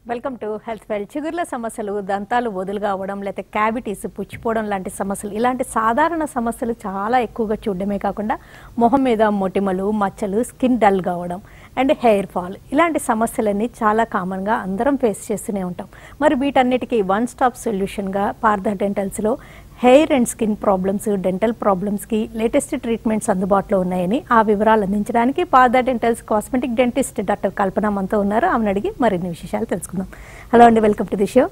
Welcome to health well చిగుర్ల సమస్యలు దంతాలు వదులుగా అవ్వడం లేకపోతే క్యావిటీస్ పుచ్చిపోవడం లాంటి సమస్యలు ఇలాంటి సాధారణ సమస్యలు చాలా ఎక్కువగా చూడడమే కాకుండా మొహం మీద మొటిమలు మచ్చలు స్కిన్ డల్ కావడం అండ్ హెయిర్ ఫాల్ ఇలాంటి సమస్యలన్నీ చాలా కామన్గా అందరం ఫేస్ చేస్తూనే ఉంటాం మరి వీటన్నిటికీ వన్ స్టాప్ సొల్యూషన్గా పార్థ డెంటల్స్లో hair and skin problems dental ప్రాబ్లమ్స్కి లేటెస్ట్ ట్రీట్మెంట్స్ అందుబాటులో ఉన్నాయని ఆ వివరాలు అందించడానికి Partha dentals cosmetic dentist doctor Kalpana మనతో ఉన్నారు ఆమెను అడిగి మరిన్ని విశేషాలు తెలుసుకుందాం హలో అండి వెల్కమ్ టు ది షో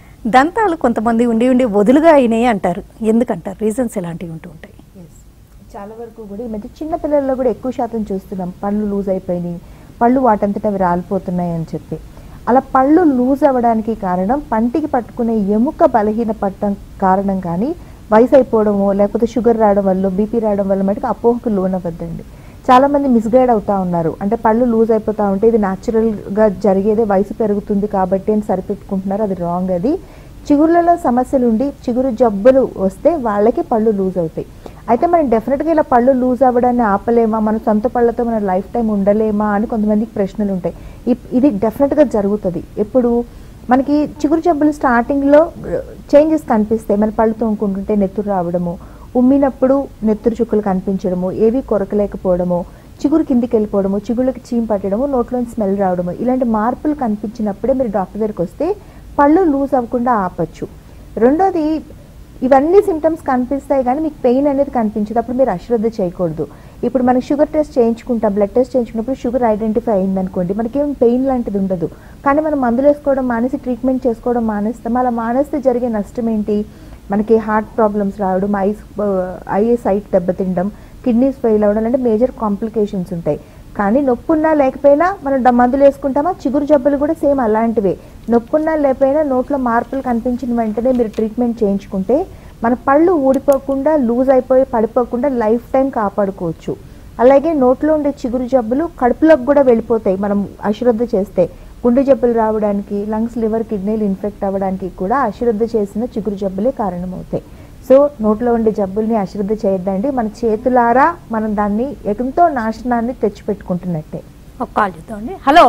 దంతాలు కొంతమంది ఉండి ఉండి వదులుగా అయినాయి అంటారు ఎందుకంటారు రీజన్స్ ఎలాంటివి ఉంటూ ఉంటాయి Yes. చాలా వరకు కూడా ఈ మధ్య చిన్న పిల్లల్లో కూడా ఎక్కువ శాతం చూస్తున్నాం పళ్ళు లూజ్ అయిపోయినాయి పళ్ళు వాటంతట అవి రాలిపోతున్నాయి అని చెప్పి అలా పళ్ళు లూజ్ అవ్వడానికి కారణం పంటికి పట్టుకునే ఎముక బలహీన పట్టడం కారణం కానీ వయసు అయిపోవడమో లేకపోతే షుగర్ రావడం వల్ల బీపీ రావడం వల్ల మటుకు అపోహకు లోనవ్వద్దండి చాలా మంది మిస్గైడ్ అవుతా ఉన్నారు అంటే పళ్ళు లూజ్ అయిపోతా ఉంటే ఇది న్యాచురల్గా జరిగేదే వయసు పెరుగుతుంది కాబట్టి అని సరిపెట్టుకుంటున్నారు అది రాంగ్ అది చిగుర్లలో సమస్యలు ఉండి చిగురు జబ్బులు వస్తే వాళ్ళకి పళ్ళు లూజ్ అవుతాయి అయితే మనం డెఫినెట్గా ఇలా పళ్ళు లూజ్ అవ్వడాన్ని ఆపలేమా మన సొంత పళ్ళతో మన లైఫ్ టైం ఉండలేమా అని కొంతమందికి ప్రశ్నలు ఉంటాయి ఇప్- ఇది డెఫినెట్గా జరుగుతుంది ఎప్పుడు మనకి చిగురు జబ్బులు స్టార్టింగ్లో చేంజెస్ కనిపిస్తాయి మన పళ్ళు తోముకుంటుంటే నెత్తురు రావడము ఉమ్మినప్పుడు నెత్తురు చుక్కలు కనిపించడము ఏవి కొరకలేకపోవడము చిగురు కిందికి వెళ్ళిపోవడము చిగుళ్ళకి చీమ్ పట్టడము నోట్లోని స్మెల్ రావడము ఇలాంటి మార్పులు కనిపించినప్పుడే మీరు డాక్టర్ దగ్గరికి వస్తే పళ్ళు లూజ్ అవ్వకుండా ఆపచ్చు రెండోది ఇవన్నీ సిమ్టమ్స్ కనిపిస్తాయి కానీ మీకు పెయిన్ అనేది కనిపించదు అప్పుడు మీరు అశ్రద్ధ చేయకూడదు ఇప్పుడు మనకి షుగర్ టెస్ట్ చేయించుకుంటాం బ్లడ్ టెస్ట్ చేయించుకున్నప్పుడు షుగర్ ఐడెంటిఫై అయిందనుకోండి మనకేం పెయిన్ లాంటిది ఉండదు కానీ మనం మందులు వేసుకోవడం మానేసి ట్రీట్మెంట్ చేసుకోవడం మానేస్తాం అలా మానేస్తే జరిగే నష్టం ఏంటి మనకి హార్ట్ ప్రాబ్లమ్స్ రావడం ఐస్ ఐ సైట్ దెబ్బతినడం కిడ్నీస్ ఫెయిల్ అవ్వడం అంటే మేజర్ కాంప్లికేషన్స్ ఉంటాయి కానీ నొప్పున్నా లేకపోయినా మనం డ- మందులు వేసుకుంటామా చిగురు జబ్బులు కూడా సేమ్ అలాంటివే నొప్పున్నా లేకపోయినా నోట్లో మార్పులు కనిపించిన వెంటనే మీరు ట్రీట్మెంట్ చేయించుకుంటే మన పళ్ళు ఊడిపోకుండా లూజ్ అయిపోయి పడిపోకుండా లైఫ్ టైం కాపాడుకోవచ్చు అలాగే నోట్లో ఉండే చిగురు జబ్బులు కడుపులోకి కూడా వెళ్ళిపోతాయి మనం అశ్రద్ధ చేస్తే గుండె జబ్బులు రావడానికి లంగ్స్ లివర్ కిడ్నీలు ఇన్ఫెక్ట్ అవ్వడానికి కూడా అశ్రద్ధ చేసిన చిగురు జబ్బులే కారణమవుతాయి సో నోట్లో ఉండే జబ్బుల్ని అశ్రద్ధ చేయొద్దండి మన చేతులారా మనం దాన్ని ఎంతో నాశనాన్ని తెచ్చిపెట్టుకుంటున్నట్టే ఒక కాల్ చూద్దామండి హలో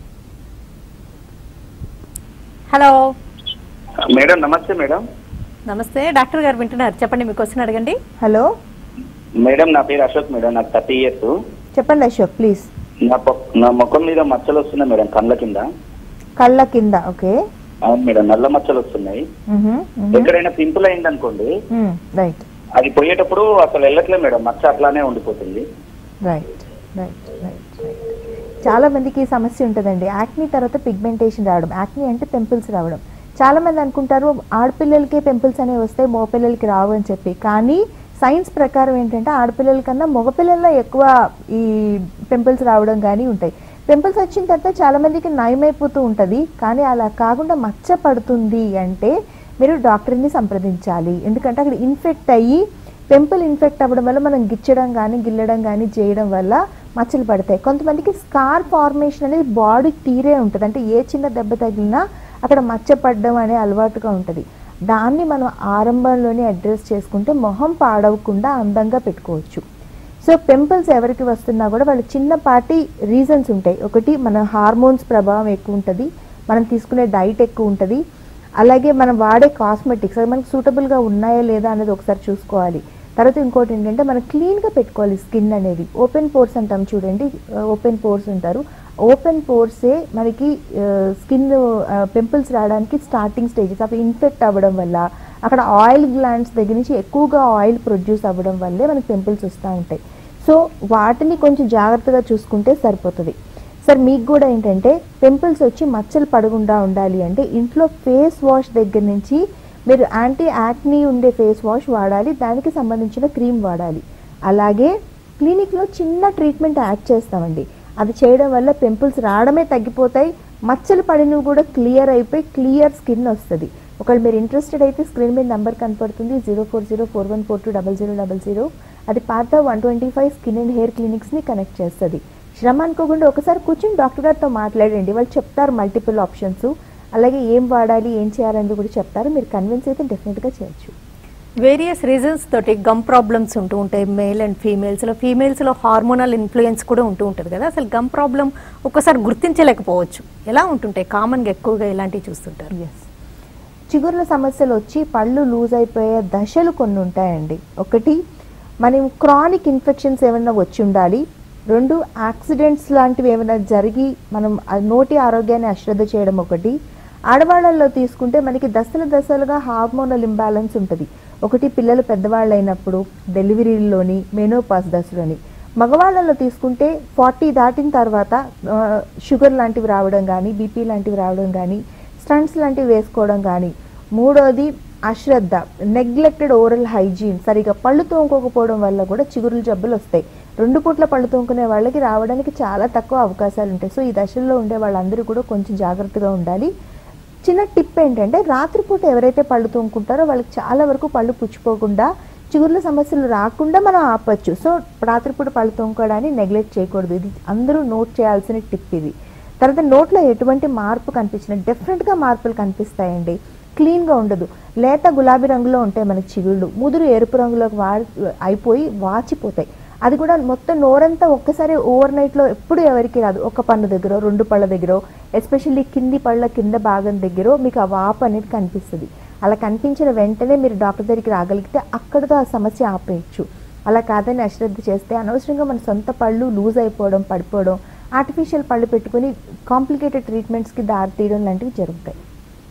హలో మేడం నమస్తే మేడం నమస్తే డాక్టర్ గారు వింటున్నారు చెప్పండి మీ క్వశ్చన్ అడగండి హలో మేడం నా పేరు అశోక్ మేడం నాకు థర్టీ ఇయర్స్ చెప్పండి అశోక్ ప్లీజ్ నా పొ- నా ముఖం మీద మచ్చలు వస్తున్నాయి మేడం కళ్ళ కింద కళ్ళ కింద ఓకే అవును మేడం నల్ల మచ్చలు వస్తున్నాయి ఎక్కడైనా పింపుల్ అయింది అనుకోండి రైట్ అది పోయేటప్పుడు అసలు వెళ్ళట్లే మేడం మచ్చ అట్లానే ఉండిపోతుంది రైట్ రైట్ రైట్ రైట్ చాలా మందికి ఈ సమస్య ఉంటుందండి యాక్ని తర్వాత పిగ్మెంటేషన్ రావడం యాక్ని అంటే పింపుల్స్ రావడం చాలా మంది అనుకుంటారు ఆడపిల్లలకే పింపుల్స్ అనేవి వస్తాయి మగపిల్లలకి రావు అని చెప్పి కానీ సైన్స్ ప్రకారం ఏంటంటే ఆడపిల్లల కన్నా మగపిల్లల్లో ఎక్కువ ఈ పింపుల్స్ రావడం కానీ ఉంటాయి పింపుల్స్ వచ్చిన తర్వాత చాలా మందికి నయమైపోతూ ఉంటుంది కానీ అలా కాకుండా మచ్చ పడుతుంది అంటే మీరు డాక్టర్ని సంప్రదించాలి ఎందుకంటే అక్కడ ఇన్ఫెక్ట్ అయ్యి పెంపుల్ ఇన్ఫెక్ట్ అవ్వడం వల్ల మనం గిచ్చడం కానీ గిల్లడం కానీ చేయడం వల్ల మచ్చలు పడతాయి కొంతమందికి స్కార్ ఫార్మేషన్ అనేది బాడీ తీరే ఉంటుంది అంటే ఏ చిన్న దెబ్బ తగిలినా అక్కడ మచ్చ పడడం అనే అలవాటుగా ఉంటుంది దాన్ని మనం ఆరంభంలోనే అడ్రస్ చేసుకుంటే మొహం పాడవకుండా అందంగా పెట్టుకోవచ్చు సో పింపుల్స్ ఎవరికి వస్తున్నా కూడా వాళ్ళ చిన్నపాటి రీజన్స్ ఉంటాయి ఒకటి మన హార్మోన్స్ ప్రభావం ఎక్కువ ఉంటుంది మనం తీసుకునే డైట్ ఎక్కువ ఉంటుంది అలాగే మనం వాడే కాస్మెటిక్స్ అవి మనకు సూటబుల్గా ఉన్నాయా లేదా అనేది ఒకసారి చూసుకోవాలి తర్వాత ఇంకోటి ఏంటంటే మనం క్లీన్గా పెట్టుకోవాలి స్కిన్ అనేది ఓపెన్ పోర్స్ అంటాం చూడండి ఓపెన్ పోర్స్ ఉంటారు ఓపెన్ పోర్సే మనకి స్కిన్ పింపుల్స్ రావడానికి స్టార్టింగ్ స్టేజెస్ అవి ఇన్ఫెక్ట్ అవ్వడం వల్ల అక్కడ ఆయిల్ గ్లాండ్స్ దగ్గర నుంచి ఎక్కువగా ఆయిల్ ప్రొడ్యూస్ అవ్వడం వల్లే మనకి పింపుల్స్ వస్తూ ఉంటాయి సో వాటిని కొంచెం జాగ్రత్తగా చూసుకుంటే సరిపోతుంది సార్ మీకు కూడా ఏంటంటే పింపుల్స్ వచ్చి మచ్చలు పడకుండా ఉండాలి అంటే ఇంట్లో ఫేస్ వాష్ దగ్గర నుంచి మీరు యాంటీ యాక్నీ ఉండే ఫేస్ వాష్ వాడాలి దానికి సంబంధించిన క్రీమ్ వాడాలి అలాగే క్లినిక్లో చిన్న ట్రీట్మెంట్ యాడ్ చేస్తామండి అది చేయడం వల్ల పింపుల్స్ రావడమే తగ్గిపోతాయి మచ్చలు పడినవి కూడా క్లియర్ అయిపోయి క్లియర్ స్కిన్ వస్తుంది ఒకవేళ మీరు ఇంట్రెస్టెడ్ అయితే స్క్రీన్ మీద నెంబర్ కనపడుతుంది zero four zero four one four two double zero double zero అది పాత one twenty five skin and hair క్లినిక్స్ని కనెక్ట్ చేస్తుంది శ్రమ అనుకోకుండా ఒకసారి కూర్చొని డాక్టర్ గారితో మాట్లాడండి వాళ్ళు చెప్తారు మల్టిపుల్ ఆప్షన్స్ అలాగే ఏం వాడాలి ఏం చేయాలనేది కూడా చెప్తారు మీరు కన్విన్స్ అయితే డెఫినెట్గా చేయొచ్చు వేరియస్ రీజన్స్ తోటి గమ్ ప్రాబ్లమ్స్ ఉంటూ ఉంటాయి మేల్ అండ్ ఫీమేల్స్లో ఫీమేల్స్లో హార్మోనల్ ఇన్ఫ్లుయెన్స్ కూడా ఉంటూ ఉంటుంది కదా అసలు గమ్ ప్రాబ్లం ఒక్కసారి గుర్తించలేకపోవచ్చు ఎలా ఉంటుంటాయి కామన్గా ఎక్కువగా ఇలాంటివి చూస్తుంటారు ఎస్ చిగుర్ల సమస్యలు వచ్చి పళ్ళు లూజ్ అయిపోయే దశలు కొన్ని ఉంటాయండి ఒకటి మనం క్రానిక్ ఇన్ఫెక్షన్స్ ఏమైనా వచ్చి ఉండాలి రెండు యాక్సిడెంట్స్ లాంటివి ఏమైనా జరిగి మనం ఆ నోటి ఆరోగ్యాన్ని అశ్రద్ధ చేయడం ఒకటి ఆడవాళ్ళల్లో తీసుకుంటే మనకి దశల దశలుగా హార్మోనల్ ఇంబ్యాలెన్స్ ఉంటుంది ఒకటి పిల్లలు పెద్దవాళ్ళు అయినప్పుడు డెలివరీలోని మెనోపాస్ దశలోని మగవాళ్ళలో తీసుకుంటే ఫార్టీ దాటిన తర్వాత ఆ, షుగర్ లాంటివి రావడం కానీ బీపీ లాంటివి రావడం కానీ స్టంట్స్ లాంటివి వేసుకోవడం కానీ మూడోది అశ్రద్ధ నెగ్లెక్టెడ్ ఓరల్ హైజీన్ సరిగా పళ్ళు తోముకోకపోవడం వల్ల కూడా చిగురులు జబ్బులు వస్తాయి రెండు పూట్ల పళ్ళు తోముకునే వాళ్ళకి రావడానికి చాలా తక్కువ అవకాశాలు ఉంటాయి సో ఈ దశల్లో ఉండే వాళ్ళందరూ కూడా కొంచెం జాగ్రత్తగా ఉండాలి చిన్న టిప్ ఏంటంటే రాత్రిపూట ఎవరైతే పళ్ళు తోముకుంటారో వాళ్ళకి చాలా వరకు పళ్ళు పుచ్చిపోకుండా చిగుర్ల సమస్యలు రాకుండా మనం ఆపచ్చు సో రాత్రిపూట పళ్ళు తోముకోవడాన్ని నెగ్లెక్ట్ చేయకూడదు ఇది అందరూ నోట్ చేయాల్సిన టిప్ ఇది తర్వాత నోట్లో ఎటువంటి మార్పు కనిపించిన డెఫినెట్గా మార్పులు కనిపిస్తాయండి క్లీన్గా ఉండదు లేత గులాబీ రంగులో ఉంటాయి మనకి చిగుళ్ళు ముదురు ఎరుపు రంగులోకి వా అయిపోయి వాచిపోతాయి అది కూడా మొత్తం నోరంతా ఒక్కసారి ఓవర్ నైట్లో ఎప్పుడు ఎవరికి రాదు ఒక పన్ను దగ్గర రెండు పళ్ళ దగ్గర ఎస్పెషల్లీ కింది పళ్ళ కింద భాగం దగ్గర మీకు ఆ వాపు అనేది కనిపిస్తుంది అలా కనిపించిన వెంటనే మీరు డాక్టర్ దగ్గరికి రాగలిగితే అక్కడితో ఆ సమస్య ఆపేయచ్చు అలా కాదని అశ్రద్ధ చేస్తే అనవసరంగా మన సొంత పళ్ళు లూజ్ అయిపోవడం పడిపోవడం ఆర్టిఫిషియల్ పళ్ళు పెట్టుకుని కాంప్లికేటెడ్ ట్రీట్మెంట్స్కి దారి తీయడం లాంటివి జరుగుతాయి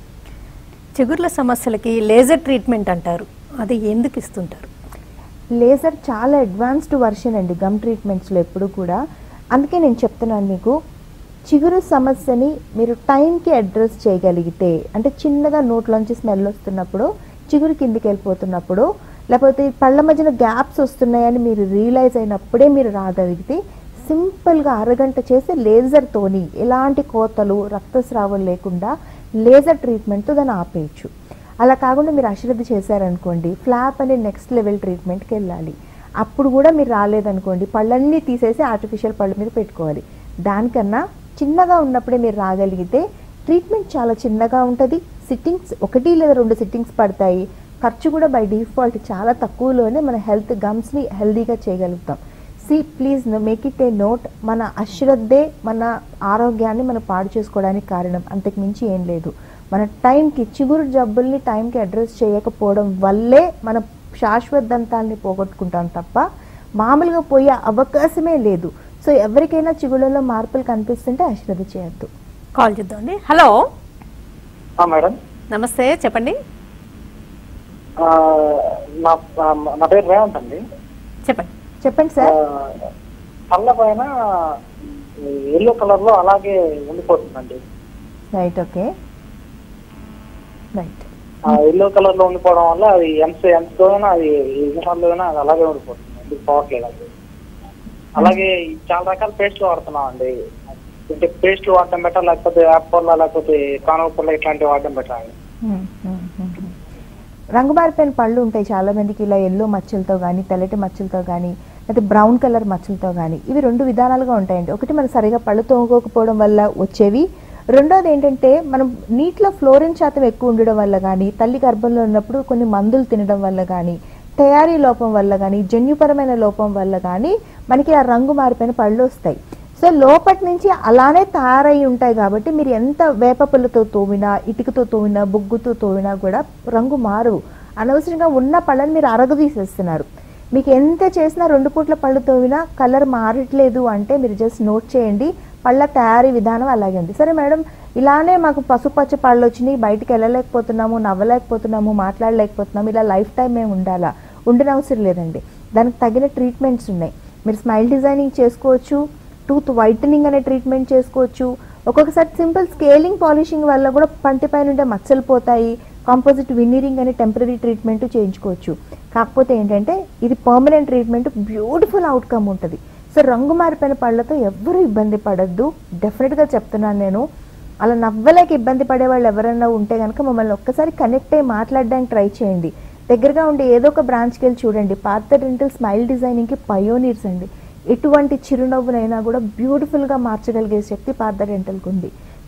చిగుర్ల సమస్యలకి లేజర్ ట్రీట్మెంట్ అంటారు అది ఎందుకు ఇస్తుంటారు లేజర్ చాలా అడ్వాన్స్డ్ వర్షన్ అండి గమ్ ట్రీట్మెంట్స్లో ఎప్పుడు కూడా అందుకే నేను చెప్తున్నాను మీకు చిగురు సమస్యని మీరు టైంకి అడ్రస్ చేయగలిగితే అంటే చిన్నగా నోట్లోంచి స్మెల్ వస్తున్నప్పుడు చిగురు కిందికి వెళ్ళిపోతున్నప్పుడు లేకపోతే పళ్ళ మధ్యన గ్యాప్స్ వస్తున్నాయని మీరు రియలైజ్ అయినప్పుడే మీరు రాగలిగితే సింపుల్గా అరగంట చేసే లేజర్తోని ఎలాంటి కోతలు రక్తస్రావం లేకుండా లేజర్ ట్రీట్మెంట్తో దాన్ని ఆపేయచ్చు అలా కాకుండా మీరు అశ్రద్ధ చేశారనుకోండి ఫ్లాప్ అనే నెక్స్ట్ లెవెల్ ట్రీట్మెంట్కి వెళ్ళాలి అప్పుడు కూడా మీరు రాలేదనుకోండి పళ్ళన్నీ తీసేసి ఆర్టిఫిషియల్ పళ్ళ మీద పెట్టుకోవాలి దానికన్నా చిన్నగా ఉన్నప్పుడే మీరు రాగలిగితే ట్రీట్మెంట్ చాలా చిన్నగా ఉంటుంది సిట్టింగ్స్ ఒకటి లేదా రెండు సిట్టింగ్స్ పడతాయి ఖర్చు కూడా బై డిఫాల్ట్ చాలా తక్కువలోనే మన హెల్త్ గమ్స్ని హెల్దీగా చేయగలుగుతాం see please make it a note మన అశ్రద్ధే మన ఆరోగ్యాన్ని మనం పాడు చేసుకోవడానికి కారణం అంతకు మించి ఏం లేదు మన టైంకి చిగురు జబ్బుల్ని టైంకి అడ్రస్ చేయకపోవడం వల్లే మన శాశ్వత దంతాల్ని పోగొట్టుకుంటాం తప్ప మామూలుగా పోయే అవకాశమే లేదు సో ఎవరికైనా చిగుళ్ళలో మార్పులు కనిపిస్తుంటే అశ్రద్ధ చేయొద్దు కాల్ చేద్దామండి హలో ఆ, మేడం నమస్తే చెప్పండి ఆ, నా ఆ, నా పేరు రేవంత్ అండి చెప్పండి చెప్పండి ఆ, సార్ కళ్ళ పైన ఎల్లో కలర్ లో అలాగే ఉండిపోతుందండి రైట్ ఓకే రైట్ ఆ ఎల్లో కలర్ లో ఉండిపోవడం వల్ల అది ఎంత ఎంత అయినా అది ఎన్నిసార్లు అయినా అది అలాగే ఉండిపోతుంది ఎందుకు పోవట్లేదు అది అలాగే చాలా రకాల పేస్ట్లు వాడుతున్నాం అండి అంటే పేస్ట్లు వాడటం బెటర్ లేకపోతే యాప్ల లేకపోతే కానవపల్ల ఇట్లాంటివి వాడటం బెటర్ అండి మ్మ్, మ్మ్, మ్మ్, మ్మ్. రంగు మారిపోయిన పళ్ళు ఉంటాయి చాలా మందికి ఇలా ఎల్లో మచ్చలతో కానీ తెల్లటి మచ్చలతో కానీ లేకపోతే బ్రౌన్ కలర్ మచ్చలతో కానీ ఇవి రెండు విధానాలుగా ఉంటాయండి ఒకటి మనం సరిగా పళ్ళు తోముకోకపోవడం వల్ల వచ్చేవి రెండోది ఏంటంటే మనం నీటిలో ఫ్లోరిన్ శాతం ఎక్కువ ఉండడం వల్ల కానీ తల్లి గర్భంలో ఉన్నప్పుడు కొన్ని మందులు తినడం వల్ల కానీ తయారీ లోపం వల్ల కానీ జన్యుపరమైన లోపం వల్ల కానీ మనకి ఆ రంగు మారిపోయిన పళ్ళు వస్తాయి సో లోపటి నుంచి అలానే తయారై ఉంటాయి కాబట్టి మీరు ఎంత వేప పుల్లతో తోమినా ఇటుకతో తోమినా బొగ్గుతో తోమినా కూడా రంగు మారవు అనవసరంగా ఉన్న పళ్ళని మీరు అరగదీసేస్తున్నారు మీకు ఎంత చేసినా రెండు పూట్ల పళ్ళు తోమినా కలర్ మారట్లేదు అంటే మీరు జస్ట్ నోట్ చేయండి పళ్ళ తయారీ విధానం అలాగే ఉంది సరే మేడం ఇలానే మాకు పసుపచ్చ పళ్ళు వచ్చినాయి బయటికి వెళ్ళలేకపోతున్నాము నవ్వలేకపోతున్నాము మాట్లాడలేకపోతున్నాము ఇలా లైఫ్ టైం మేము ఉండాలా ఉండనవసరం లేదండి దానికి తగిన ట్రీట్మెంట్స్ ఉన్నాయి మీరు స్మైల్ డిజైనింగ్ చేసుకోవచ్చు టూత్ వైటనింగ్ అనే ట్రీట్మెంట్ చేసుకోవచ్చు ఒక్కొక్కసారి సింపుల్ స్కేలింగ్ పాలిషింగ్ వల్ల కూడా పంటి పైన ఉండే మచ్చలు పోతాయి కాంపోజిట్ విన్నీరింగ్ అనే టెంపరీ ట్రీట్మెంట్ చేయించుకోవచ్చు కాకపోతే ఏంటంటే ఇది పర్మనెంట్ ట్రీట్మెంట్ బ్యూటిఫుల్ అవుట్కమ్ ఉంటుంది సో రంగు మారిపోయిన పళ్ళతో ఎవ్వరూ ఇబ్బంది పడద్దు డెఫినెట్గా చెప్తున్నాను నేను అలా నవ్వలేక ఇబ్బంది పడే వాళ్ళు ఎవరైనా ఉంటే కనుక మమ్మల్ని ఒక్కసారి కనెక్ట్ అయ్యి మాట్లాడడానికి ట్రై చేయండి దగ్గరగా ఉండే ఏదో ఒక బ్రాంచ్కి వెళ్ళి చూడండి పార్థ డెంటల్ స్మైల్ డిజైనింగ్కి పయోనీర్స్ అండి ఎటువంటి చిరునవ్వునైనా కూడా బ్యూటిఫుల్గా మార్చగలిగే శక్తి పార్థ డెంటల్కి ఉంది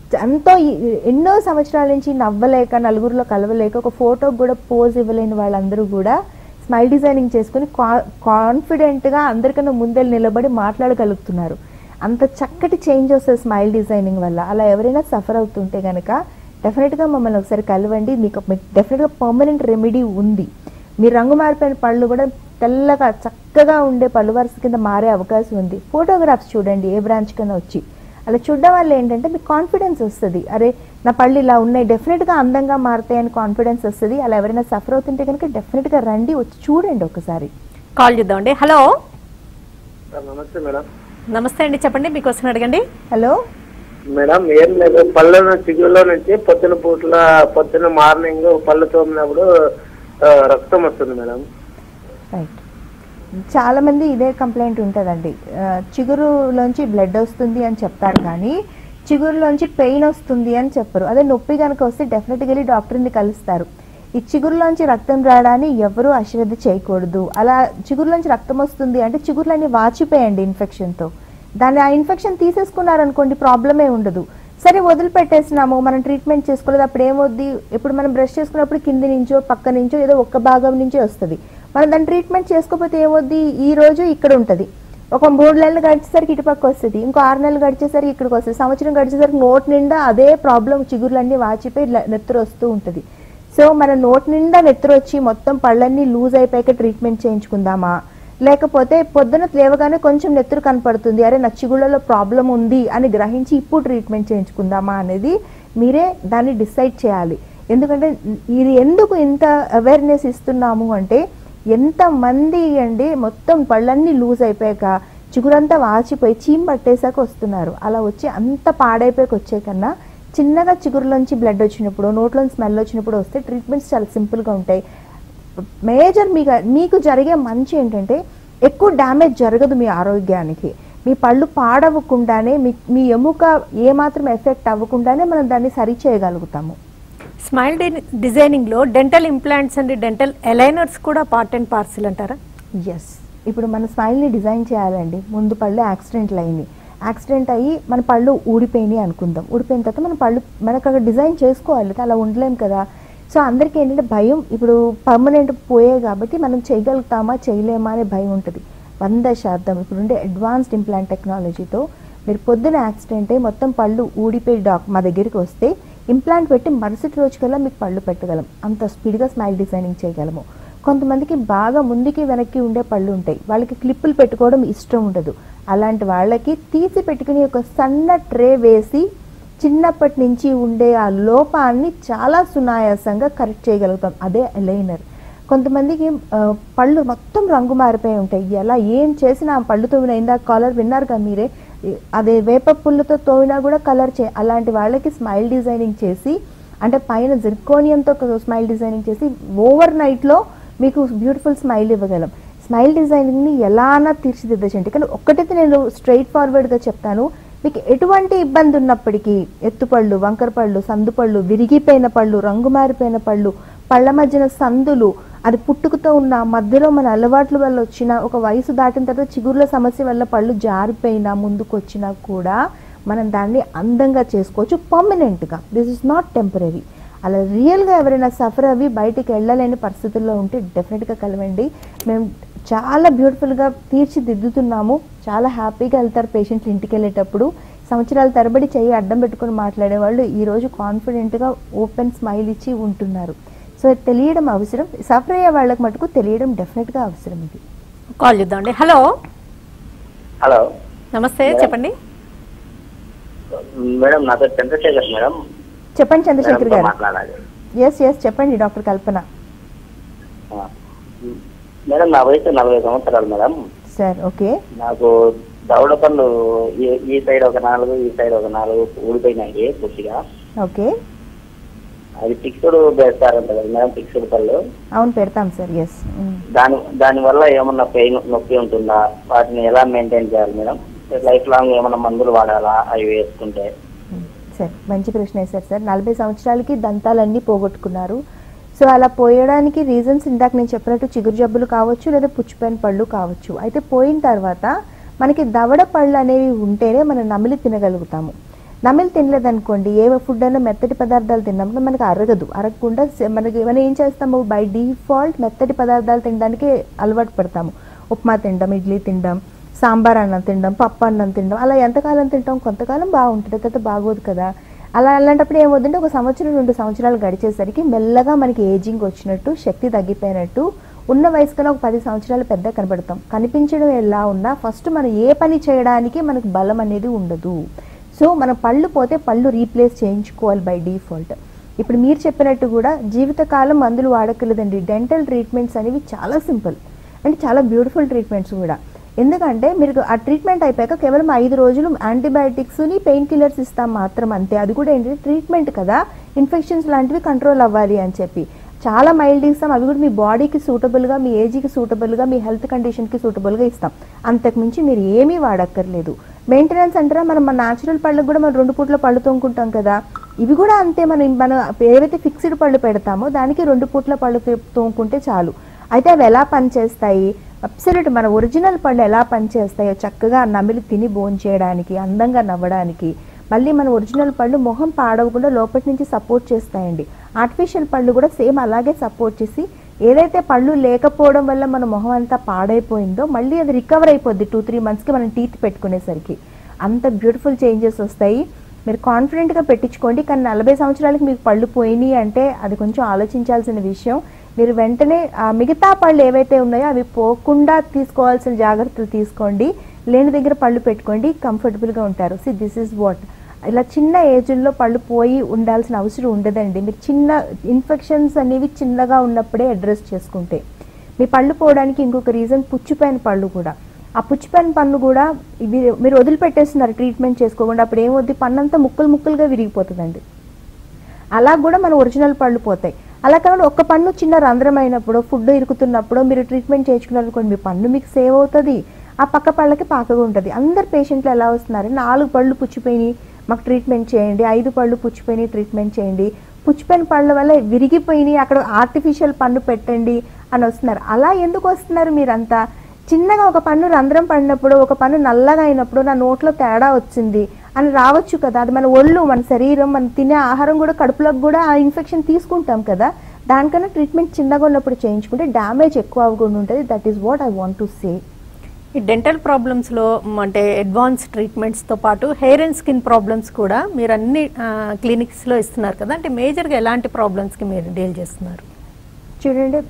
ఎంతో ఈ- ఎన్నో సంవత్సరాల నుంచి నవ్వలేక నలుగురిలో కలవలేక ఒక ఫోటోకి కూడా పోజ్ ఇవ్వలేని వాళ్ళందరూ కూడా స్మైల్ డిజైనింగ్ చేసుకుని కాన్ఫిడెంట్గా అందరికన్నా ముందెళ్ళి నిలబడి మాట్లాడగలుగుతున్నారు అంత చక్కటి చేంజ్ వస్తుంది స్మైల్ డిజైనింగ్ వల్ల అలా ఎవరైనా సఫర్ అవుతుంటే కనుక డెఫినెట్గా మమ్మల్ని ఒకసారి కలవండి మీకు మీకు డెఫినెట్గా పర్మనెంట్ రెమెడీ ఉంది మీ రంగు మారిపోయిన పళ్ళు కూడా తెల్లగా చక్కగా ఉండే పళ్ళు వరుస కింద మారే అవకాశం ఉంది ఫోటోగ్రాఫ్స్ చూడండి ఏ బ్రాంచ్ కన్నా వచ్చి అలా చూడడం వల్ల ఏంటంటే మీకు కాన్ఫిడెన్స్ వస్తుంది అరే నా పళ్ళు ఇలా ఉన్నాయి డెఫినెట్గా అందంగా మారుతాయి అని కాన్ఫిడెన్స్ వస్తుంది అలా ఎవరైనా సఫర్ అవుతుంటే కనుక డెఫినెట్గా రండి వచ్చి చూడండి ఒకసారి కాల్ చేద్దామండి హలో నమస్తే మేడం నమస్తే అండి చెప్పండి మీ క్వశ్చన్ అడగండి హలో మేడం ఏం లేదు పళ్ళ చిగురులో నుంచి పొద్దున పూట్ల పొద్దున మార్నింగ్ పళ్ళు తోమినప్పుడు ఆ, రక్తం వస్తుంది మేడం రైట్ చాలా మంది ఇదే కంప్లైంట్ ఉంటుందండి ఆ, చిగురులోంచి బ్లడ్ వస్తుంది అని చెప్తారు కానీ చిగురులోంచి పెయిన్ వస్తుంది అని చెప్పరు అదే నొప్పి కనుక వస్తే డెఫినెట్గా వెళ్ళి డాక్టర్ని కలుస్తారు ఈ చిగురులోంచి రక్తం రావడాన్ని ఎవరూ అశ్రద్ధ చేయకూడదు అలా చిగురులోంచి రక్తం వస్తుంది అంటే చిగురులన్నీ వాచిపోయండి ఇన్ఫెక్షన్తో దాన్ని ఆ ఇన్ఫెక్షన్ తీసేసుకున్నారనుకోండి ప్రాబ్లమే ఉండదు సరే వదిలిపెట్టేసినాము మనం ట్రీట్మెంట్ చేసుకోలేదు అప్పుడు ఏమవుద్ది ఇప్పుడు మనం బ్రష్ చేసుకున్నప్పుడు కింది నుంచో పక్క నుంచో ఏదో ఒక్క భాగం నుంచే వస్తుంది మనం దాన్ని ట్రీట్మెంట్ చేసుకోకపోతే ఏమవుద్ది ఈ రోజు ఇక్కడ ఉంటుంది ఒక మూడు నెలలు గడిచేసరికి ఇటుపక్క వస్తుంది ఇంకో ఆరు నెలలు గడిచేసరికి ఇక్కడికి వస్తుంది సంవత్సరం గడిచేసరికి నోటి నిండా అదే ప్రాబ్లం చిగుర్లన్నీ వాచిపోయి ల- నెత్తురు వస్తూ ఉంటుంది సో మన నోటి నిండా నెత్తురు వచ్చి మొత్తం పళ్ళన్నీ లూజ్ అయిపోయాక ట్రీట్మెంట్ చేయించుకుందామా లేకపోతే పొద్దున లేవగానే కొంచెం నెత్తురు కనపడుతుంది అరే నా చిగుళ్ళలో ప్రాబ్లం ఉంది అని గ్రహించి ఇప్పుడు ట్రీట్మెంట్ చేయించుకుందామా అనేది మీరే దాన్ని డిసైడ్ చేయాలి ఎందుకంటే ఇది ఎందుకు ఇంత అవేర్నెస్ ఇస్తున్నాము అంటే ఎంతమంది అండి మొత్తం పళ్ళన్నీ లూజ్ అయిపోయాక చిగురంతా వాచిపోయి చీమ్ పట్టేశాక వస్తున్నారు అలా వచ్చి అంత పాడైపోయాక వచ్చే కన్నా చిన్నగా చిగురులోంచి బ్లడ్ వచ్చినప్పుడు నోట్లోంచి స్మెల్ వచ్చినప్పుడు వస్తే ట్రీట్మెంట్స్ చాలా సింపుల్గా ఉంటాయి మేజర్ మీకు మీకు జరిగే మంచి ఏంటంటే ఎక్కువ డ్యామేజ్ జరగదు మీ ఆరోగ్యానికి మీ పళ్ళు పాడవకుండానే మీ మీ ఎముక ఏమాత్రం ఎఫెక్ట్ అవ్వకుండానే మనం దాన్ని సరి చేయగలుగుతాము స్మైల్ డి- డిజైనింగ్ లో dental implants and dental aligners కూడా పార్ట్ అండ్ పార్సిల్ అంటారా ఎస్ ఇప్పుడు మన స్మైల్ని డిజైన్ చేయాలండి ముందు పళ్ళు యాక్సిడెంట్లు అయింది యాక్సిడెంట్ అయ్యి మన పళ్ళు ఊడిపోయినాయి అనుకుందాం ఊడిపోయిన తర్వాత మన పళ్ళు మనకు అక్కడ డిజైన్ చేసుకోవాలి అలా ఉండలేం కదా సో అందరికీ ఏంటంటే భయం ఇప్పుడు పర్మనెంట్ పోయే కాబట్టి మనం చేయగలుగుతామా చేయలేమా అనే భయం ఉంటుంది వంద శాతం ఇప్పుడు ఉండే అడ్వాన్స్డ్ ఇంప్లాంట్ టెక్నాలజీతో మీరు పొద్దున యాక్సిడెంట్ అయ్యి మొత్తం పళ్ళు ఊడిపోయి డాక్ మా దగ్గరికి వస్తే ఇంప్లాంట్ పెట్టి మరుసటి రోజుకల్లా మీకు పళ్ళు పెట్టగలం అంత స్పీడ్గా స్మైల్ డిజైనింగ్ చేయగలము కొంతమందికి బాగా ముందుకి వెనక్కి ఉండే పళ్ళు ఉంటాయి వాళ్ళకి క్లిప్పులు పెట్టుకోవడం ఇష్టం ఉండదు అలాంటి వాళ్ళకి తీసి పెట్టుకుని ఒక సన్న ట్రే వేసి చిన్నప్పటి నుంచి ఉండే ఆ లోపాన్ని చాలా సునాయాసంగా కరెక్ట్ చేయగలుగుతాం అదే ఎలైనర్ కొంతమందికి ఆ, పళ్ళు మొత్తం రంగు మారిపోయి ఉంటాయి ఎలా ఏం చేసినా ఆ పళ్ళు తోవిన ఇందాక కాలర్ విన్నారు కదా మీరే ఈ- అదే వేప పుల్లతో తోవినా కూడా కలర్ చే అలాంటి వాళ్ళకి స్మైల్ డిజైనింగ్ చేసి అంటే పైన జిర్కోనియంతో స్మైల్ డిజైనింగ్ చేసి ఓవర్ నైట్లో మీకు బ్యూటిఫుల్ స్మైల్ ఇవ్వగలం స్మైల్ డిజైనింగ్ని ఎలానా తీర్చిదిద్దచ్చండి కానీ ఒక్కటైతే నేను స్ట్రైట్ ఫార్వర్డ్గా చెప్తాను మీకు ఎటువంటి ఇబ్బంది ఉన్నప్పటికీ ఎత్తుపళ్ళు వంకర పళ్ళు సందు పళ్ళు విరిగిపోయిన పళ్ళు రంగు మారిపోయిన పళ్ళు పళ్ళ మధ్యన సందులు అది పుట్టుకతో ఉన్న మధ్యలో మన అలవాట్ల వల్ల వచ్చిన ఒక వయసు దాటిన తర్వాత చిగుర్ల సమస్య వల్ల పళ్ళు జారిపోయినా ముందుకు వచ్చినా కూడా మనం దాన్ని అందంగా చేసుకోవచ్చు పర్మనెంట్గా దిస్ ఇస్ నాట్ టెంపరీ అలా రియల్గా ఎవరైనా సఫర్ అవి బయటికి వెళ్ళలేని పరిస్థితుల్లో ఉంటే డెఫినెట్గా కలవండి మేము చాలా బ్యూటిఫుల్గా తీర్చిదిద్దుతున్నాము చాలా హ్యాపీగా వెళ్తారు పేషెంట్లు ఇంటికి వెళ్ళేటప్పుడు సంవత్సరాల తరబడి చెయ్యి అడ్డం పెట్టుకొని మాట్లాడేవాళ్ళు ఈరోజు కాన్ఫిడెంట్గా ఓపెన్ స్మైల్ ఇచ్చి ఉంటున్నారు సో ఇది తెలియడం అవసరం సఫర్ అయ్యే వాళ్ళకి మటుకు తెలియడం డెఫినెట్గా అవసరం ఇది కాల్ చేద్దామండి హలో హలో నమస్తే చెప్పండి మేడం నాతో చంద్రశేఖర్ మేడం చెప్పండి చంద్రశేఖర్ మేడంతో గారు మాట్లాడాలి ఎస్ ఎస్ చెప్పండి డాక్టర్ కల్పన ఆ. మేడం నా వయసు నలభై సంవత్సరాలు మేడం సార్ ఓకే నాకు దవడ పళ్ళు ఈ- ఈ సైడ్ ఒక నాలుగు ఈ సైడ్ ఒక నాలుగు ఊడిపోయినాయి పూర్తిగా ఓకే అది ఫిక్స్డ్ వేస్తారంట కదా మేడం ఫిక్స్డ్ పళ్ళు అవును పెడతాం సార్ ఎస్ దాని దాని వల్ల ఏమన్నా పెయిన్ నొప్పి ఉంటుందా వాటిని ఎలా మెయింటైన్ చేయాలి మేడం లైఫ్ లాంగ్ ఏమన్నా మందులు వాడాలా అవి వేసుకుంటే సార్ మంచి ప్రశ్న వేశారు సార్ నలభై సంవత్సరాలకి దంతాలన్నీ పోగొట్టుకున్నారు సో అలా పోయడానికి రీజన్స్ ఇందాక నేను చెప్పినట్టు చిగురు జబ్బులు కావచ్చు లేదా పుచ్చిపోయిన పళ్ళు కావచ్చు అయితే పోయిన తర్వాత మనకి దవడ పళ్ళు అనేవి ఉంటేనే మనం నమిలి తినగలుగుతాము నమిలి తినలేదనుకోండి ఏ ఫుడ్ అయినా మెత్తటి పదార్థాలు తిన్నప్పుడు మనకి అరగదు అరగకుండా స- మనకి మనం ఏం చేస్తాము బై డిఫాల్ట్ మెత్తటి పదార్థాలు తినడానికి అలవాటు పడతాము ఉప్మా తినడం ఇడ్లీ తినడం సాంబార్ అన్నం తినడం పప్పు అన్నం తినడం అలా ఎంతకాలం తింటాం కొంతకాలం బాగుంటుంది తర్వాత బాగోదు కదా అలా అలాంటప్పుడు ఏమవుతుందంటే ఒక సంవత్సరం రెండు సంవత్సరాలు గడిచేసరికి మెల్లగా మనకి ఏజింగ్ వచ్చినట్టు శక్తి తగ్గిపోయినట్టు ఉన్న వయసు కన్నా ఒక పది సంవత్సరాలు పెద్ద కనబడతాం కనిపించడం ఎలా ఉన్నా ఫస్ట్ మనం ఏ పని చేయడానికి మనకు బలం అనేది ఉండదు సో మన పళ్ళు పోతే పళ్ళు రీప్లేస్ చేయించుకోవాలి బై డిఫాల్ట్ ఇప్పుడు మీరు చెప్పినట్టు కూడా జీవితకాలం మందులు వాడకలేదండి డెంటల్ ట్రీట్మెంట్స్ అనేవి చాలా సింపుల్ అంటే చాలా బ్యూటిఫుల్ ట్రీట్మెంట్స్ కూడా ఎందుకంటే మీరు ఆ ట్రీట్మెంట్ అయిపోయాక కేవలం ఐదు రోజులు యాంటీబయాటిక్స్ని పెయిన్ కిల్లర్స్ ఇస్తాం మాత్రం అంతే అది కూడా ఏంటంటే ట్రీట్మెంట్ కదా ఇన్ఫెక్షన్స్ లాంటివి కంట్రోల్ అవ్వాలి అని చెప్పి చాలా మైల్డ్ ఇస్తాం అవి కూడా మీ బాడీకి సూటబుల్గా మీ ఏజ్కి సూటబుల్గా మీ హెల్త్ కండిషన్కి సూటబుల్గా ఇస్తాం అంతకుమించి మీరు ఏమీ వాడక్కర్లేదు మెయింటెనెన్స్ అంటారా మనం మన న్యాచురల్ పళ్ళకు కూడా మనం రెండు పూట్ల పళ్ళు తోముకుంటాం కదా ఇవి కూడా అంతే మనం మనం ఏవైతే ఫిక్స్డ్ పళ్ళు పెడతామో దానికి రెండు పూట్ల పళ్ళు తే- తోముకుంటే చాలు అయితే అవి ఎలా పనిచేస్తాయి అబ్సల్యూట్ మన ఒరిజినల్ పళ్ళు ఎలా పనిచేస్తాయో చక్కగా నమిలి తిని భోంచేయడానికి అందంగా నవ్వడానికి మళ్ళీ మన ఒరిజినల్ పళ్ళు మొహం పాడవకుండా లోపటి నుంచి సపోర్ట్ చేస్తాయండి ఆర్టిఫిషియల్ పళ్ళు కూడా సేమ్ అలాగే సపోర్ట్ చేసి ఏదైతే పళ్ళు లేకపోవడం వల్ల మన మొహం అంతా పాడైపోయిందో మళ్ళీ అది రికవర్ అయిపోద్ది టూ త్రీ మంత్స్కి మనం టీత్ పెట్టుకునేసరికి అంత బ్యూటిఫుల్ చేంజెస్ వస్తాయి మీరు కాన్ఫిడెంట్గా పెట్టించుకోండి కానీ నలభై సంవత్సరాలకి మీకు పళ్ళు పోయినాయి అంటే అది కొంచెం ఆలోచించాల్సిన విషయం మీరు వెంటనే ఆ మిగతా పళ్ళు ఏవైతే ఉన్నాయో అవి పోకుండా తీసుకోవాల్సిన జాగ్రత్తలు తీసుకోండి లేని దగ్గర పళ్ళు పెట్టుకోండి కంఫర్టబుల్గా ఉంటారు సి దిస్ ఇస్ వాట్ ఇలా చిన్న ఏజ్లో పళ్ళు పోయి ఉండాల్సిన అవసరం ఉండదండి మీరు చిన్న ఇన్ఫెక్షన్స్ అనేవి చిన్నగా ఉన్నప్పుడే అడ్రస్ చేసుకుంటే మీ పళ్ళు పోవడానికి ఇంకొక రీజన్ పుచ్చిపోయిన పళ్ళు కూడా ఆ పుచ్చిపోయిన పన్ను కూడా ఇవి మీరు వదిలిపెట్టేస్తున్నారు ట్రీట్మెంట్ చేసుకోకుండా అప్పుడు ఏమవుద్ది పన్ను అంతా ముక్కలు ముక్కలుగా విరిగిపోతుందండి అలా కూడా మన ఒరిజినల్ పళ్ళు పోతాయి అలా కాకుండా ఒక్క పన్ను చిన్న రంధ్రం అయినప్పుడు ఫుడ్ ఇరుకుతున్నప్పుడు మీరు ట్రీట్మెంట్ చేయించుకున్నారు అనుకోండి మీ పన్ను మీకు సేవ్ అవుతుంది ఆ పక్క పళ్ళకి పాకగా ఉంటుంది అందరు పేషెంట్లు ఎలా వస్తున్నారు నాలుగు పళ్ళు పుచ్చిపోయినాయి మాకు ట్రీట్మెంట్ చేయండి ఐదు పళ్ళు పుచ్చిపోయినాయి ట్రీట్మెంట్ చేయండి పుచ్చిపోయిన పళ్ళ వల్ల విరిగిపోయినాయి అక్కడ ఆర్టిఫిషియల్ పన్ను పెట్టండి అని వస్తున్నారు అలా ఎందుకు వస్తున్నారు మీరంతా చిన్నగా ఒక పన్ను రంధ్రం పడినప్పుడు ఒక పన్ను నల్లగా అయినప్పుడు నా నోట్లో తేడా వచ్చింది అని రావచ్చు కదా అది మన ఒళ్ళు మన శరీరం మనం తినే ఆహారం కూడా కడుపులోకి కూడా ఆ ఇన్ఫెక్షన్ తీసుకుంటాం కదా దానికన్నా ట్రీట్మెంట్ చిన్నగా ఉన్నప్పుడు చేయించుకుంటే డ్యామేజ్ ఎక్కువ అవ్వకుండా ఉంటుంది that is what I want to say ఈ డెంటల్ ప్రాబ్లమ్స్లో అంటే అడ్వాన్స్ ట్రీట్మెంట్స్తో పాటు హెయిర్ అండ్ స్కిన్ ప్రాబ్లమ్స్ కూడా మీరు అన్ని క్లినిక్స్లో ఇస్తున్నారు కదా అంటే మేజర్గా ఎలాంటి ప్రాబ్లమ్స్కి మీరు డీల్ చేస్తున్నారు చూడండి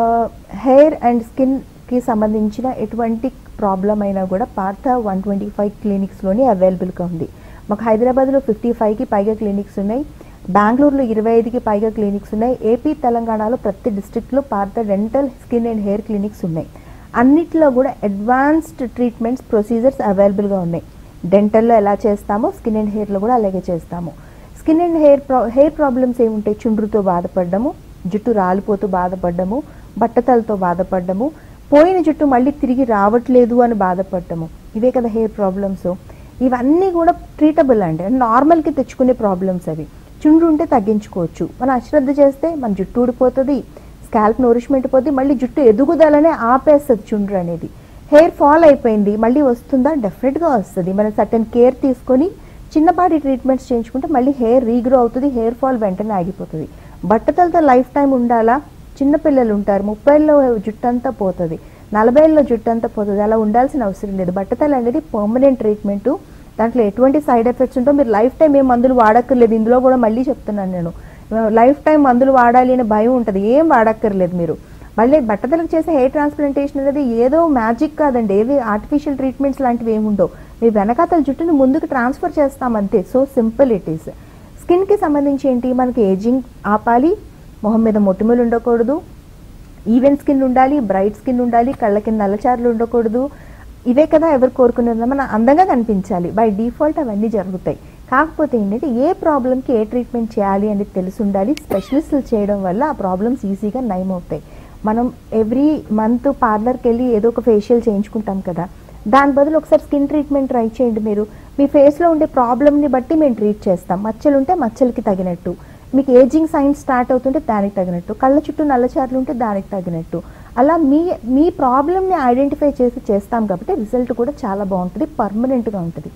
హెయిర్ అండ్ స్కిన్కి సంబంధించిన ఎటువంటి ప్రాబ్లం అయినా కూడా పార్థ వన్ ట్వంటీ ఫైవ్ క్లినిక్స్లోనే అవైలబుల్గా ఉంది మాకు హైదరాబాద్లో ఫిఫ్టీ ఫైవ్కి పైగా క్లినిక్స్ ఉన్నాయి బెంగళూరులో ఇరవై ఐదుకి పైగా క్లినిక్స్ ఉన్నాయి ఏపీ తెలంగాణలో ప్రతి డిస్ట్రిక్ట్లో Partha dental skin and hair clinics ఉన్నాయి అన్నిట్లో కూడా అడ్వాన్స్డ్ ట్రీట్మెంట్స్ ప్రొసీజర్స్ అవైలబుల్గా ఉన్నాయి డెంటల్లో ఎలా చేస్తామో స్కిన్ అండ్ హెయిర్లో కూడా అలాగే చేస్తాము స్కిన్ అండ్ హెయిర్ ప్రా హెయిర్ ప్రాబ్లమ్స్ ఏముంటాయి చుండ్రుతో బాధపడము జుట్టు రాలిపోతూ బాధపడ్డము బట్టతలతో బాధపడ్డము పోయిన జుట్టు మళ్ళీ తిరిగి రావట్లేదు అని బాధపడ్డము ఇవే కదా హెయిర్ ప్రాబ్లమ్స్ ఇవన్నీ కూడా ట్రీటబుల్ అండి అంటే నార్మల్కి తెచ్చుకునే ప్రాబ్లమ్స్ అవి చుండ్రు ఉంటే తగ్గించుకోవచ్చు మనం అశ్రద్ధ చేస్తే మన జుట్టు ఊడిపోతుంది స్కాల్ప్ నోరిష్మెంట్ పోతే మళ్ళీ జుట్టు ఎదుగుదలనే ఆపేస్తుంది చుండ్రు అనేది హెయిర్ ఫాల్ అయిపోయింది మళ్ళీ వస్తుందా డెఫినెట్గా వస్తుంది మనం సర్టన్ కేర్ తీసుకొని చిన్నపాటి ట్రీట్మెంట్స్ చేయించుకుంటే మళ్ళీ హెయిర్ రీగ్రో అవుతుంది హెయిర్ ఫాల్ వెంటనే ఆగిపోతుంది బట్టతలతో లైఫ్ టైం ఉండాలా చిన్నపిల్లలు ఉంటారు ముప్పైలో జుట్టు అంతా పోతుంది నలభైలో జుట్టు అంతా పోతుంది అలా ఉండాల్సిన అవసరం లేదు బట్టతల అనేది పర్మనెంట్ ట్రీట్మెంట్ దాంట్లో ఎటువంటి సైడ్ ఎఫెక్ట్స్ ఉంటో మీరు లైఫ్ టైం ఏం మందులు వాడక్కర్లేదు ఇందులో కూడా మళ్ళీ చెప్తున్నాను నేను లైఫ్ టైం మందులు వాడాలి అనే భయం ఉంటుంది ఏం వాడక్కర్లేదు మీరు మళ్ళీ బట్టతలకు చేసే హెయిర్ ట్రాన్స్ప్లాంటేషన్ అనేది ఏదో మ్యాజిక్ కాదండి ఏవి ఆర్టిఫిషియల్ ట్రీట్మెంట్స్ లాంటివి ఏమి ఉండవు మీ వెనకాతల జుట్టుని ముందుకు ట్రాన్స్ఫర్ చేస్తాం అంతే సో సింపుల్ ఇట్ ఈస్ స్కిన్కి సంబంధించి ఏంటి మనకి ఏజింగ్ ఆపాలి మొహం మీద మొటిమలు ఉండకూడదు ఈవెన్ స్కిన్ ఉండాలి బ్రైట్ స్కిన్ ఉండాలి కళ్ళ కింద నల్లచారులు ఉండకూడదు ఇవే కదా ఎవరు కోరుకునేది మనం అందంగా కనిపించాలి బై డిఫాల్ట్ అవన్నీ జరుగుతాయి కాకపోతే ఏంటంటే ఏ ప్రాబ్లంకి ఏ ట్రీట్మెంట్ చేయాలి అనేది తెలిసి ఉండాలి స్పెషలిస్టులు చేయడం వల్ల ఆ ప్రాబ్లమ్స్ ఈజీగా నయం అవుతాయి మనం ఎవ్రీ మంత్ పార్లర్కి వెళ్ళి ఏదో ఒక ఫేషియల్ చేయించుకుంటాం కదా దాని బదులు ఒకసారి స్కిన్ ట్రీట్మెంట్ ట్రై చేయండి మీరు మీ ఫేస్లో ఉండే ప్రాబ్లమ్ని బట్టి మేము ట్రీట్ చేస్తాం మచ్చలు ఉంటే మచ్చలకి తగినట్టు మీకు ఏజింగ్ సైన్స్ స్టార్ట్ అవుతుంటే దానికి తగినట్టు కళ్ళ చుట్టూ నల్లచారులు ఉంటే దానికి తగినట్టు అలా మీ మీ ప్రాబ్లమ్ని ఐడెంటిఫై చేసి చేస్తాం కాబట్టి రిజల్ట్ కూడా చాలా బాగుంటుంది పర్మనెంట్గా ఉంటుంది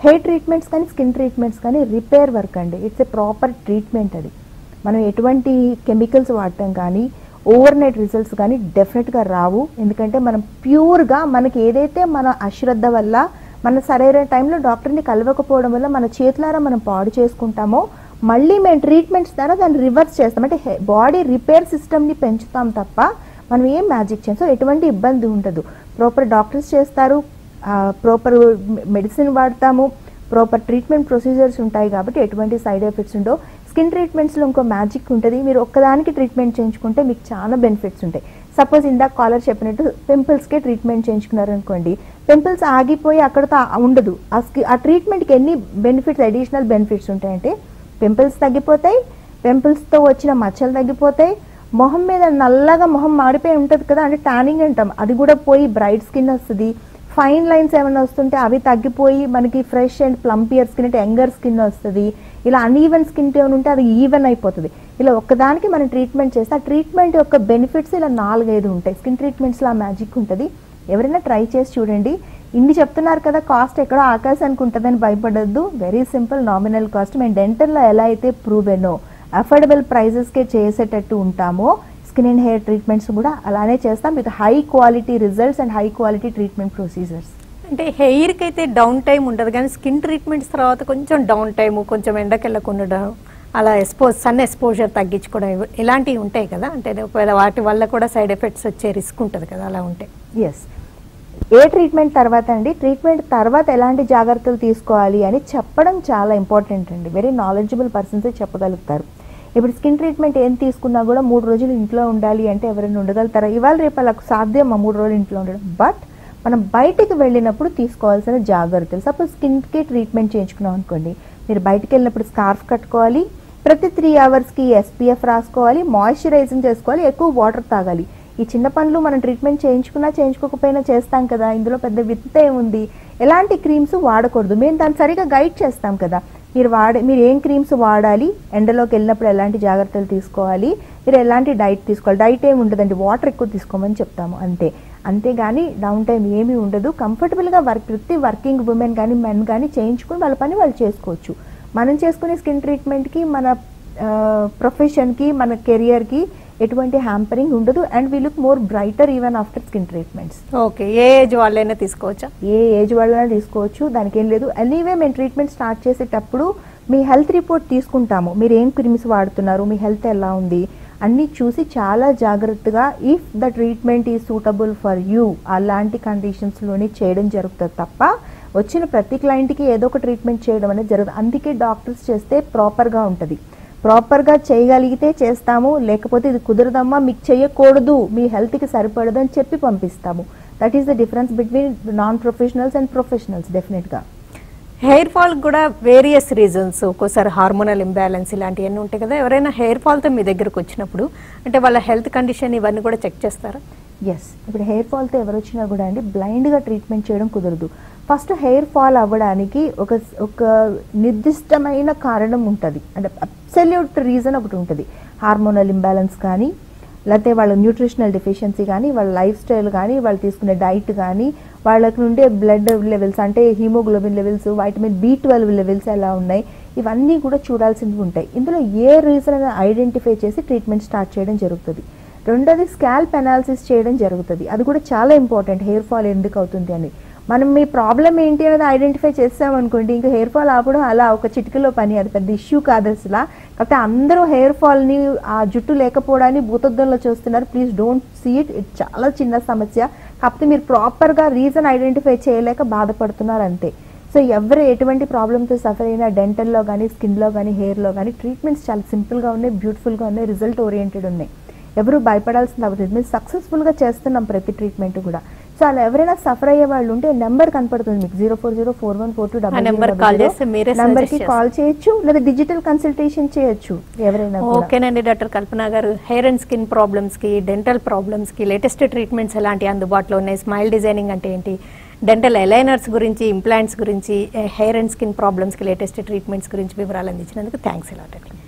హెయిర్ ట్రీట్మెంట్స్ కానీ స్కిన్ ట్రీట్మెంట్స్ కానీ రిపేర్ వర్క్ అండి ఇట్స్ ఏ ప్రాపర్ ట్రీట్మెంట్ అది మనం ఎటువంటి కెమికల్స్ వాడటం కానీ ఓవర్ నైట్ రిజల్ట్స్ కానీ డెఫినెట్గా రావు ఎందుకంటే మనం ప్యూర్గా మనకి ఏదైతే మన అశ్రద్ధ వల్ల మన సరైన టైంలో డాక్టర్ని కలవకపోవడం వల్ల మన చేతులారా మనం పాడు చేసుకుంటామో మళ్ళీ మేము ట్రీట్మెంట్స్ ద్వారా దాన్ని రివర్స్ చేస్తాం అంటే బాడీ రిపేర్ సిస్టమ్ని పెంచుతాం తప్ప మనం ఏం మ్యాజిక్ చేయం సో ఎటువంటి ఇబ్బంది ఉండదు ప్రాపర్ డాక్టర్స్ చేస్తారు ప్రాపర్ మెడిసిన్ వాడతాము ప్రాపర్ ట్రీట్మెంట్ ప్రొసీజర్స్ ఉంటాయి కాబట్టి ఎటువంటి సైడ్ ఎఫెక్ట్స్ ఉండవు స్కిన్ ట్రీట్మెంట్స్లో ఇంకో మ్యాజిక్ ఉంటుంది మీరు ఒక్కదానికి ట్రీట్మెంట్ చేయించుకుంటే మీకు చాలా బెనిఫిట్స్ ఉంటాయి సపోజ్ ఇందాక కాలర్ చెప్పినట్టు పింపుల్స్కే ట్రీట్మెంట్ చేయించుకున్నారనుకోండి పింపుల్స్ ఆగిపోయి అక్కడతో ఆ- ఉండదు ఆ స్కి ఆ ట్రీట్మెంట్కి ఎన్ని బెనిఫిట్స్ అడిషనల్ బెనిఫిట్స్ ఉంటాయంటే పింపుల్స్ తగ్గిపోతాయి పింపుల్స్తో వచ్చిన మచ్చలు తగ్గిపోతాయి మొహం మీద నల్లగా మొహం మాడిపోయి ఉంటుంది కదా అంటే ట్యానింగ్ అంటాం అది కూడా పోయి బ్రైట్ స్కిన్ వస్తుంది ఫైన్ లైన్స్ ఏమైనా వస్తుంటే అవి తగ్గిపోయి మనకి ఫ్రెష్ అండ్ ప్లంపియర్ స్కిన్ అంటే యంగర్ స్కిన్ వస్తుంది ఇలా అన్ఈవెన్ స్కిన్ టోన్ ఉంటే అది ఈవెన్ అయిపోతుంది ఇలా ఒక్కదానికి మనం ట్రీట్మెంట్ చేస్తే ఆ ట్రీట్మెంట్ యొక్క బెనిఫిట్స్ ఇలా నాలుగైదు ఉంటాయి స్కిన్ ట్రీట్మెంట్స్లో ఆ మ్యాజిక్ ఉంటుంది ఎవరైనా ట్రై చేసి చూడండి ఇన్ని చెప్తున్నారు కదా కాస్ట్ ఎక్కడో ఆకాశానికి ఉంటుందని భయపడద్దు వెరీ సింపుల్ నామినల్ కాస్ట్ మేము డెంటల్లో ఎలా అయితే ప్రూవెనో అఫోర్డబుల్ ప్రైజెస్కే చేసేటట్టు ఉంటామో స్కిన్ అండ్ హెయిర్ ట్రీట్మెంట్స్ కూడా అలానే చేస్తాం with high quality results and high quality treatment procedures అంటే హెయిర్కి అయితే డౌన్ టైం ఉండదు కానీ స్కిన్ ట్రీట్మెంట్స్ తర్వాత కొంచెం డౌన్ టైము కొంచెం ఎండకెళ్ళకుండా ఉండడం అలా ఎక్స్పోజ్ సన్ ఎక్స్పోజర్ తగ్గించుకోవడం ఇవి- ఇలాంటివి ఉంటాయి కదా అంటే ఒకవేళ వాటి వల్ల కూడా సైడ్ ఎఫెక్ట్స్ వచ్చే రిస్క్ ఉంటుంది కదా అలా ఉంటే ఎస్ ఏ ట్రీట్మెంట్ తర్వాత అండి ట్రీట్మెంట్ తర్వాత ఎలాంటి జాగ్రత్తలు తీసుకోవాలి అని చెప్పడం చాలా ఇంపార్టెంట్ అండి వెరీ నాలెడ్జబుల్ పర్సన్సే చెప్పగలుగుతారు ఇప్పుడు స్కిన్ ట్రీట్మెంట్ ఏం తీసుకున్నా కూడా మూడు రోజులు ఇంట్లో ఉండాలి అంటే ఎవరైనా ఉండగలుగుతారా ఇవాళ రేపు అలా సాధ్యం ఆ మూడు రోజులు ఇంట్లో ఉండడం బట్ మనం బయటికి వెళ్ళినప్పుడు తీసుకోవాల్సిన జాగ్రత్తలు సపోజ్ స్కిన్కి ట్రీట్మెంట్ చేయించుకున్నాం అనుకోండి మీరు బయటికి వెళ్ళినప్పుడు స్కార్ఫ్ కట్టుకోవాలి ప్రతి త్రీ అవర్స్కి ఎస్పీఎఫ్ రాసుకోవాలి మాయిశ్చరైజింగ్ చేసుకోవాలి ఎక్కువ వాటర్ తాగాలి ఈ చిన్న పనులు మనం ట్రీట్మెంట్ చేయించుకున్నా చేయించుకోకపోయినా చేస్తాం కదా ఇందులో పెద్ద విత్త ఏముంది ఎలాంటి క్రీమ్స్ వాడకూడదు మేము దాన్ని సరిగా గైడ్ చేస్తాం కదా మీరు వాడే మీరు ఏం క్రీమ్స్ వాడాలి ఎండలోకి వెళ్ళినప్పుడు ఎలాంటి జాగ్రత్తలు తీసుకోవాలి మీరు ఎలాంటి డైట్ తీసుకోవాలి డైట్ ఏమి ఉండదండి వాటర్ ఎక్కువ తీసుకోమని చెప్తాము అంతే అంతేగాని డౌన్ టైం ఏమీ ఉండదు కంఫర్టబుల్గా వర్క్ ప్రతి వర్కింగ్ ఉమెన్ కానీ మెన్ కానీ చేయించుకుని వాళ్ళ పని వాళ్ళు చేసుకోవచ్చు మనం చేసుకునే స్కిన్ ట్రీట్మెంట్కి మన ప్రొఫెషన్కి మన కెరియర్కి ఎటువంటి హ్యాంపరింగ్ ఉండదు and we look more brighter even after skin treatments okay ఏ ఏజ్ వాళ్ళైనా తీసుకోవచ్చా ఏ ఏజ్ వాళ్ళైనా తీసుకోవచ్చు దానికి ఏం లేదు ఎనీవే మేము ట్రీట్మెంట్ స్టార్ట్ చేసేటప్పుడు మీ హెల్త్ రిపోర్ట్ తీసుకుంటాము మీరు ఏం క్రీమ్స్ వాడుతున్నారు మీ హెల్త్ ఎలా ఉంది అన్నీ చూసి చాలా జాగ్రత్తగా if the treatment is suitable for you అలాంటి కండిషన్స్లోనే చేయడం జరుగుతుంది తప్ప వచ్చిన ప్రతి క్లయింట్కి ఏదో ఒక ట్రీట్మెంట్ చేయడం అనేది జరుగుతుంది అందుకే డాక్టర్స్ చేస్తే ప్రాపర్గా ఉంటుంది ప్రాపర్గా చేయగలిగితే చేస్తాము లేకపోతే ఇది కుదరదమ్మా మీకు చేయకూడదు మీ హెల్త్కి సరిపడదు అని చెప్పి పంపిస్తాము that is the difference between non professionals and professionals డెఫినెట్గా హెయిర్ ఫాల్ కూడా వేరియస్ రీజన్స్ ఒక్కోసారి హార్మోనల్ ఇంబ్యాలెన్స్ ఇలాంటివన్నీ ఉంటాయి కదా ఎవరైనా హెయిర్ ఫాల్తో మీ దగ్గరకు వచ్చినప్పుడు అంటే వాళ్ళ హెల్త్ కండిషన్ ఇవన్నీ కూడా చెక్ చేస్తారా ఎస్ ఇప్పుడు హెయిర్ ఫాల్తో ఎవరు వచ్చినా కూడా అండి బ్లైండ్గా ట్రీట్మెంట్ చేయడం కుదరదు ఫస్ట్ హెయిర్ ఫాల్ అవ్వడానికి ఒక ఒక నిర్దిష్టమైన కారణం ఉంటుంది అంటే అబ్సల్యూట్ రీజన్ ఒకటి ఉంటుంది హార్మోనల్ ఇంబ్యాలెన్స్ కానీ లేకపోతే వాళ్ళ న్యూట్రిషనల్ డెఫిషియన్సీ కానీ వాళ్ళ లైఫ్ స్టైల్ కానీ వాళ్ళు తీసుకునే డైట్ కానీ వాళ్ళకి నుండే బ్లడ్ లెవెల్స్ అంటే haemoglobin levels vitamin B twelve levels ఎలా ఉన్నాయి ఇవన్నీ కూడా చూడాల్సినవి ఉంటాయి ఇందులో ఏ రీజన్ అనేది ఐడెంటిఫై చేసి ట్రీట్మెంట్ స్టార్ట్ చేయడం జరుగుతుంది రెండోది స్కాల్ప్ అనాలిసిస్ చేయడం జరుగుతుంది అది కూడా చాలా ఇంపార్టెంట్ హెయిర్ ఫాల్ ఎందుకు అవుతుంది అని మనం మీ ప్రాబ్లం ఏంటి అనేది ఐడెంటిఫై చేస్తామనుకోండి ఇంకా హెయిర్ ఫాల్ ఆపడం అలా ఒక చిటికలో పని అది పెద్ద ఇష్యూ కాదు అసలు కాకపోతే అందరూ హెయిర్ ఫాల్ని ఆ జుట్టు లేకపోవడాన్ని భూతద్దంలో చూస్తున్నారు please don't see it it చాలా చిన్న సమస్య కాకపోతే మీరు ప్రాపర్గా రీజన్ ఐడెంటిఫై చేయలేక బాధపడుతున్నారు అంతే సో ఎవరు ఎటువంటి ప్రాబ్లమ్తో సఫర్ అయినా డెంటల్లో కానీ స్కిన్లో కానీ హెయిర్లో కానీ ట్రీట్మెంట్స్ చాలా సింపుల్గా ఉన్నాయి బ్యూటిఫుల్గా ఉన్నాయి రిజల్ట్ ఓరియంటెడ్ ఉన్నాయి ఎవరు భయపడాల్సిన అవసరం మేము సక్సెస్ఫుల్గా చేస్తున్నాం ప్రతి ట్రీట్మెంట్ కూడా సో అలా ఎవరైనా సఫర్ అయ్యే వాళ్ళు ఉంటే నెంబర్ కనపడుతుంది మీకు zero four zero four one four two ఆ నెంబర్ కాల్ చేస్తే మీరే నెంబర్ కి suggest కాల్ చేయొచ్చు లేదా డిజిటల్ కన్సల్టేషన్ చేయొచ్చు ఎవరైనా కూడా ఓకేనండి doctor Kalpana garu hair and skin ప్రాబ్లమ్స్కి డెంటల్ ప్రాబ్లమ్స్కి లేటెస్ట్ ట్రీట్మెంట్స్ ఎలాంటి అందుబాటులో ఉన్నాయి స్మైల్ డిజైనింగ్ అంటే ఏంటి డెంటల్ ఎలైనర్స్ గురించి ఇంప్లాంట్స్ గురించి హెయిర్ అండ్ స్కిన్ ప్రాబ్లమ్స్కి లేటెస్ట్ ట్రీట్మెంట్స్ గురించి వివరాలు అందించినందుకు థ్యాంక్స్ ఎలా